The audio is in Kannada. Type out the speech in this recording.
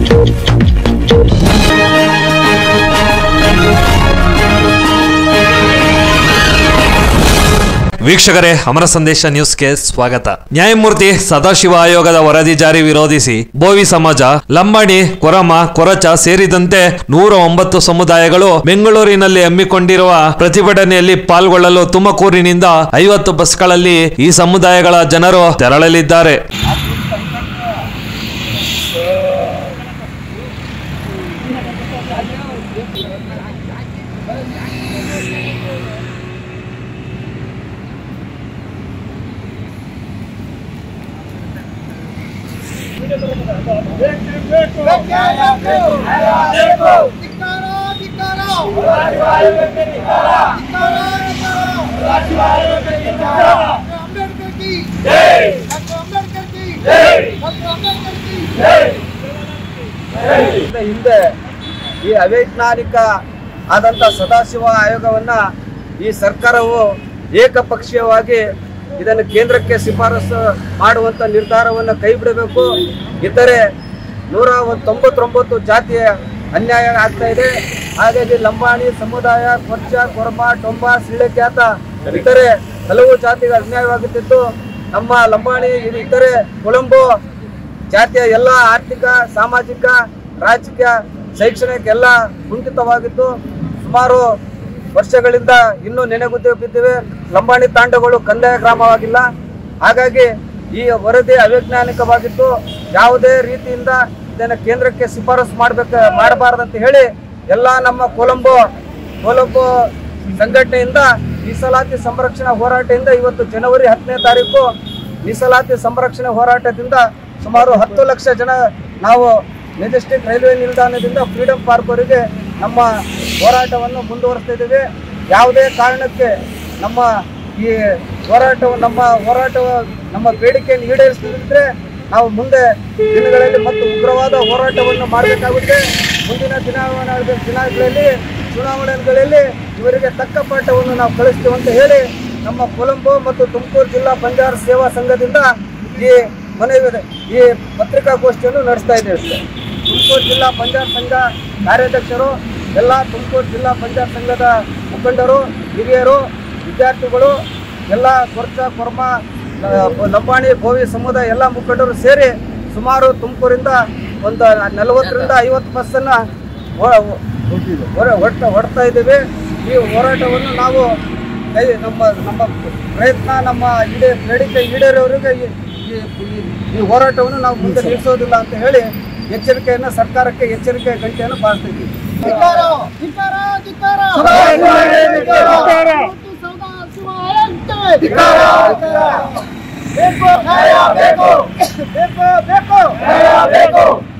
ವೀಕ್ಷಕರೇ ಅಮರ ಸಂದೇಶ ನ್ಯೂಸ್ಗೆ ಸ್ವಾಗತ ನ್ಯಾಯಮೂರ್ತಿ ಸದಾಶಿವ ಆಯೋಗದ ವರದಿ ಜಾರಿ ವಿರೋಧಿಸಿ ಬೋವಿ ಸಮಾಜ ಲಂಬಾಣಿ ಕೊರಮ ಕೊರಚ ಸೇರಿದಂತೆ ನೂರ ಒಂಬತ್ತು ಸಮುದಾಯಗಳು ಬೆಂಗಳೂರಿನಲ್ಲಿ ಹಮ್ಮಿಕೊಂಡಿರುವ ಪ್ರತಿಭಟನೆಯಲ್ಲಿ ಪಾಲ್ಗೊಳ್ಳಲು ತುಮಕೂರಿನಿಂದ ಐವತ್ತು ಬಸ್ಗಳಲ್ಲಿ ಈ ಸಮುದಾಯಗಳ ಜನರು ತೆರಳಲಿದ್ದಾರೆ ಧಿಕ್ಕಾರ, ಧಿಕ್ಕಾರ. ಧಿಕ್ಕಾರ, ಧಿಕ್ಕಾರ. ಅಂಬೇಡ್ಕರ್ ಕಿ ಡಾಕ್ಟರ್ ಅಂಬೇಡ್ಕರ್ ಕಿ ಡಾಕ್ಟರ್ ಅಂಬೇಡ್ಕರ್ ಕಿ ಇದರ ಹಿಂದೆ ಈ ಅವೈಜ್ಞಾನಿಕ ಆದಂಥ ಸದಾಶಿವ ಆಯೋಗವನ್ನ ಈ ಸರ್ಕಾರವು ಏಕಪಕ್ಷೀಯವಾಗಿ ಇದನ್ನು ಕೇಂದ್ರಕ್ಕೆ ಶಿಫಾರಸು ಮಾಡುವಂತ ನಿರ್ಧಾರವನ್ನು ಕೈ ಬಿಡಬೇಕು ಇತರೆ ನೂರ ಒಂದ್ ತೊಂಬತ್ತೊಂಬತ್ತು ಜಾತಿಯ ಅನ್ಯಾಯ ಆಗ್ತಾ ಇದೆ ಹಾಗಾಗಿ ಲಂಬಾಣಿ ಸಮುದಾಯ ಕೊಚ್ಚ ಕೊರ್ಮ ಟೊಂಬ ಸಿಳ್ಳೆಕ್ಯಾತ ಇತರೆ ಹಲವು ಜಾತಿಗಳ ಅನ್ಯಾಯವಾಗುತ್ತಿದ್ದು ನಮ್ಮ ಲಂಬಾಣಿ ಇತರೆ ಕೊಳಂಬೋ ಜಾತಿಯ ಎಲ್ಲ ಆರ್ಥಿಕ ಸಾಮಾಜಿಕ ರಾಜಕೀಯ ಶೈಕ್ಷಣಿಕ ಎಲ್ಲ ಕುಂಠಿತವಾಗಿದ್ದು ಸುಮಾರು ವರ್ಷಗಳಿಂದ ಇನ್ನೂ ನೆನೆಗುದ್ದಿ ಬಿದ್ದಿವೆ ಲಂಬಾಣಿ ತಾಂಡಗಳು ಕಂದಾಯ ಗ್ರಾಮವಾಗಿಲ್ಲ ಹಾಗಾಗಿ ಈ ವರದಿ ಅವೈಜ್ಞಾನಿಕವಾಗಿದ್ದು ಯಾವುದೇ ರೀತಿಯಿಂದ ಇದನ್ನು ಕೇಂದ್ರಕ್ಕೆ ಶಿಫಾರಸು ಮಾಡ್ಬೇಕು ಮಾಡಬಾರ್ದಂತ ಹೇಳಿ ಎಲ್ಲ ನಮ್ಮ ಕೊಲಂಬೋ ಕೊಲಂಬೋ ಸಂಘಟನೆಯಿಂದ ಮೀಸಲಾತಿ ಸಂರಕ್ಷಣಾ ಹೋರಾಟದಿಂದ ಇವತ್ತು ಜನವರಿ ಹತ್ತನೇ ತಾರೀಕು ಮೀಸಲಾತಿ ಸಂರಕ್ಷಣೆ ಹೋರಾಟದಿಂದ ಸುಮಾರು ಹತ್ತು ಲಕ್ಷ ಜನ ನಾವು ಮೆಜೆಸ್ಟಿಕ್ ರೈಲ್ವೆ ನಿಲ್ದಾಣದಿಂದ ಫ್ರೀಡಂ ಪಾರ್ಕ್ವರೆಗೆ ನಮ್ಮ ಹೋರಾಟವನ್ನು ಮುಂದುವರಿಸ್ತಾ ಇದ್ದೀವಿ ಯಾವುದೇ ಕಾರಣಕ್ಕೆ ನಮ್ಮ ಈ ಹೋರಾಟವು ನಮ್ಮ ಹೋರಾಟ ನಮ್ಮ ಬೇಡಿಕೆಯನ್ನು ಈಡೇರಿಸದಿದ್ದರೆ ನಾವು ಮುಂದೆ ದಿನಗಳಲ್ಲಿ ಮತ್ತು ಉಗ್ರವಾದ ಹೋರಾಟವನ್ನು ಮಾಡಬೇಕಾಗುತ್ತೆ ಮುಂದಿನ ದಿನಗಳ ದಿನಗಳಲ್ಲಿ ಚುನಾವಣೆಗಳಲ್ಲಿ ಇವರಿಗೆ ತಕ್ಕ ಪಾಠವನ್ನು ನಾವು ಕಳಿಸ್ತೀವಿ ಅಂತ ಹೇಳಿ ನಮ್ಮ ಕೊಲಂಬೋ ಮತ್ತು ತುಮಕೂರು ಜಿಲ್ಲಾ ಬಂಜಾರ ಸೇವಾ ಸಂಘದಿಂದ ಈ ಮನವಿ ಈ ಪತ್ರಿಕಾಗೋಷ್ಠಿಯನ್ನು ನಡೆಸ್ತಾ ಇದ್ದೇವೆ ಸರ್. ತುಮಕೂರು ಜಿಲ್ಲಾ ಬಂಜಾರ ಸಂಘ ಕಾರ್ಯಾಧ್ಯಕ್ಷರು ಎಲ್ಲ ತುಮಕೂರು ಜಿಲ್ಲಾ ಬಂಜಾರ ಸಂಘದ ಮುಖಂಡರು ಹಿರಿಯರು ವಿದ್ಯಾರ್ಥಿಗಳು ಎಲ್ಲ ಕೊರ್ಚ ಕೊರ್ಮ ಆ, ಲಂಬಾಣಿ ಬೋವಿ ಸಮುದಾಯ ಎಲ್ಲ ಮುಖಂಡರು ಸೇರಿ ಸುಮಾರು ತುಮಕೂರಿಂದ ಒಂದು ನಲವತ್ತರಿಂದ ಐವತ್ತು ಬಸ್ಸನ್ನು ಹೊಡ್ತಾ ಹೊಡ್ತಾ ಇದ್ದೀವಿ ಈ ಹೋರಾಟವನ್ನು ನಾವು ಕೈ ನಮ್ಮ ನಮ್ಮ ಪ್ರಯತ್ನ ನಮ್ಮ ಈಡೇ ಬೇಡಿಕೆ ಈಡೇರೋರಿಗೆ ಈ ಈ- ಈ- ಈ ಹೋರಾಟವನ್ನು ನಾವು ಮುಂದೆ ನಿಲ್ಲಿಸೋದಿಲ್ಲ ಅಂತ ಹೇಳಿ ಎಚ್ಚರಿಕೆಯನ್ನು ಸರ್ಕಾರಕ್ಕೆ ಎಚ್ಚರಿಕೆ ಗಂಟೆಯನ್ನು ಬಾರಿಸ್ತಿದ್ದೀವಿ ಧಿಕ್ಕಾರ, ಧಿಕ್ಕಾರ, ಧಿಕ್ಕಾರ. ಮತ್ತು ಸದಾಶಿವ ಆಯೋಗಕ್ಕೆ. ಬೇಕು ನ್ಯಾಯ ಬೇಕು ಬೇಕು ಬೇಕು ನ್ಯಾಯ ಬೇಕು